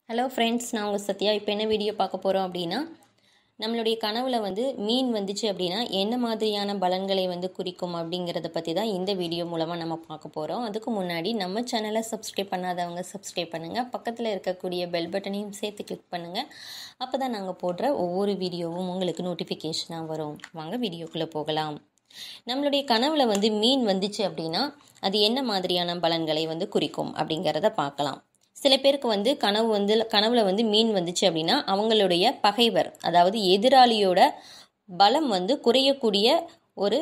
hello friends நான் உங்கள் சத்யா இப்போ என்ன வீடியோ பார்க்க போகிறோம் அப்படின்னா நம்மளுடைய கனவுல வந்து மீன் வந்துச்சு அப்படின்னா என்ன மாதிரியான பலன்களை வந்து குறிக்கும் அப்படிங்கிறத பற்றி தான் இந்த வீடியோ மூலமாக நம்ம பார்க்க போகிறோம் அதுக்கு முன்னாடி நம்ம சேனலை சப்ஸ்கிரைப் பண்ணாதவங்க சப்ஸ்கிரைப் பண்ணுங்கள் பக்கத்தில் இருக்கக்கூடிய பெல் பட்டனையும் சேர்த்து கிளிக் பண்ணுங்கள் அப்போ தான் நாங்கள் போடுற ஒவ்வொரு வீடியோவும் உங்களுக்கு நோட்டிஃபிகேஷனாக வரும் வாங்க வீடியோக்குள்ளே போகலாம் நம்மளுடைய கனவுல வந்து மீன் வந்துச்சு அப்படின்னா அது என்ன மாதிரியான பலன்களை வந்து குறிக்கும் அப்படிங்கிறத பார்க்கலாம் சில பேருக்கு வந்து கனவு வந்து கனவுல வந்து மீன் வந்துச்சு அப்படின்னா அவங்களுடைய பகைவர் அதாவது எதிராளியோட பலம் வந்து குறையக்கூடிய ஒரு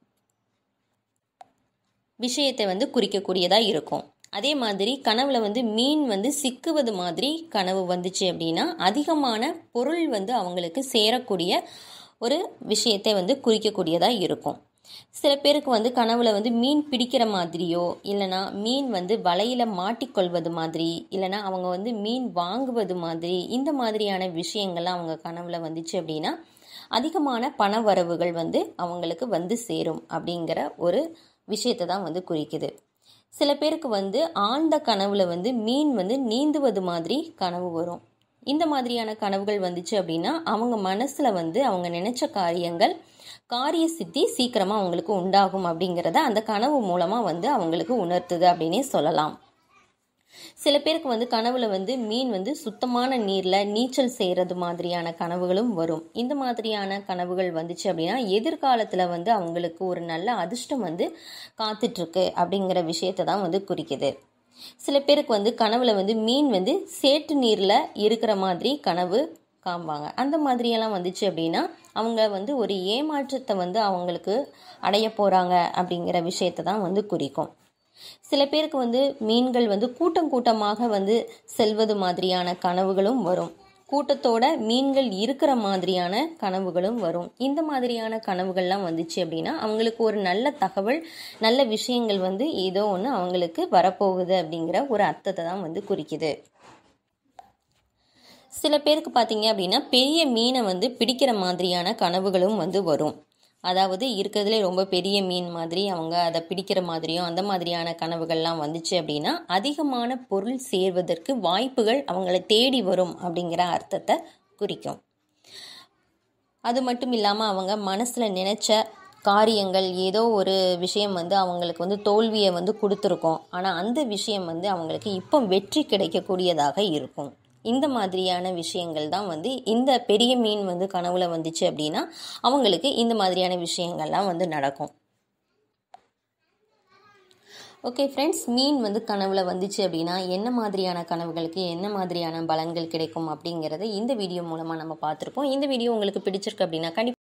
விஷயத்தை வந்து குறிக்கக்கூடியதாக இருக்கும் அதே மாதிரி கனவுல வந்து மீன் வந்து சிக்குவது மாதிரி கனவு வந்துச்சு அப்படின்னா அதிகமான பொருள் வந்து அவங்களுக்கு சேரக்கூடிய ஒரு விஷயத்தை வந்து குறிக்கக்கூடியதாக இருக்கும் சில பேருக்கு வந்து கனவுல வந்து மீன் பிடிக்கிற மாதிரியோ இல்லைனா மீன் வந்து வலையில மாட்டிக்கொள்வது மாதிரி இல்லைனா அவங்க வந்து மீன் வாங்குவது மாதிரி இந்த மாதிரியான விஷயங்கள்லாம் அவங்க கனவுல வந்துச்சு அப்படின்னா அதிகமான பண வரவுகள் வந்து அவங்களுக்கு வந்து சேரும் அப்படிங்கிற ஒரு விஷயத்தை தான் வந்து குறிக்குது சில பேருக்கு வந்து ஆழ்ந்த கனவுல வந்து மீன் வந்து நீந்துவது மாதிரி கனவு வரும் இந்த மாதிரியான கனவுகள் வந்துச்சு அப்படின்னா அவங்க மனசுல வந்து அவங்க நினைச்ச காரியங்கள் காரிய சித்தி சீக்கிரமா அவங்களுக்கு உண்டாகும் அப்படிங்கிறத அந்த கனவு மூலமா வந்து அவங்களுக்கு உணர்த்துது அப்படின்னே சொல்லலாம் சில பேருக்கு வந்து கனவுல வந்து மீன் வந்து சுத்தமான நீர்ல நீச்சல் செய்யறது மாதிரியான கனவுகளும் வரும் இந்த மாதிரியான கனவுகள் வந்துச்சு அப்படின்னா எதிர்காலத்துல வந்து அவங்களுக்கு ஒரு நல்ல அதிர்ஷ்டம் வந்து காத்துட்டு இருக்கு அப்படிங்கிற விஷயத்தை தான் வந்து குறிக்குது சில பேருக்கு வந்து கனவுல வந்து மீன் வந்து சேட்டு நீர்ல இருக்கிற மாதிரி கனவு காமிப்பாங்க அந்த மாதிரியெல்லாம் வந்துச்சு அப்படின்னா அவங்க வந்து ஒரு ஏமாற்றத்தை வந்து அவங்களுக்கு அடைய போகிறாங்க அப்படிங்கிற விஷயத்தை தான் வந்து குறிக்கும் சில பேருக்கு வந்து மீன்கள் வந்து கூட்டம் கூட்டமாக வந்து செல்வது மாதிரியான கனவுகளும் வரும் கூட்டத்தோட மீன்கள் இருக்கிற மாதிரியான கனவுகளும் வரும் இந்த மாதிரியான கனவுகள்லாம் வந்துச்சு அப்படின்னா அவங்களுக்கு ஒரு நல்ல தகவல் நல்ல விஷயங்கள் வந்து ஏதோ ஒன்று அவங்களுக்கு வரப்போகுது அப்படிங்கிற ஒரு அர்த்தத்தை தான் வந்து குறிக்குது சில பேருக்கு பார்த்தீங்க அப்படின்னா பெரிய மீனை வந்து பிடிக்கிற மாதிரியான கனவுகளும் வந்து வரும் அதாவது இருக்கிறதுலே ரொம்ப பெரிய மீன் மாதிரி அவங்க அதை பிடிக்கிற மாதிரியும் அந்த மாதிரியான கனவுகள்லாம் வந்துச்சு அப்படின்னா அதிகமான பொருள் சேர்வதற்கு வாய்ப்புகள் அவங்களை தேடி வரும் அப்படிங்கிற அர்த்தத்தை குறிக்கும் அது மட்டும் இல்லாமல் அவங்க மனசில் நினச்ச காரியங்கள் ஏதோ ஒரு விஷயம் வந்து அவங்களுக்கு வந்து தோல்வியை வந்து கொடுத்துருக்கோம் ஆனால் அந்த விஷயம் வந்து அவங்களுக்கு இப்போ வெற்றி கிடைக்கக்கூடியதாக இருக்கும் இந்த மாதிரியான விஷயங்கள் தான் வந்து இந்த பெரிய மீன் வந்து கனவுல வந்துச்சு அப்படின்னா அவங்களுக்கு இந்த மாதிரியான விஷயங்கள்லாம் வந்து நடக்கும் ஓகே ஃப்ரெண்ட்ஸ் மீன் வந்து கனவுல வந்துச்சு அப்படின்னா என்ன மாதிரியான கனவுகளுக்கு என்ன மாதிரியான பலன்கள் கிடைக்கும் அப்படிங்கிறத இந்த வீடியோ மூலமாக நம்ம பார்த்துருப்போம் இந்த வீடியோ உங்களுக்கு பிடிச்சிருக்கு அப்படின்னா கண்டிப்பாக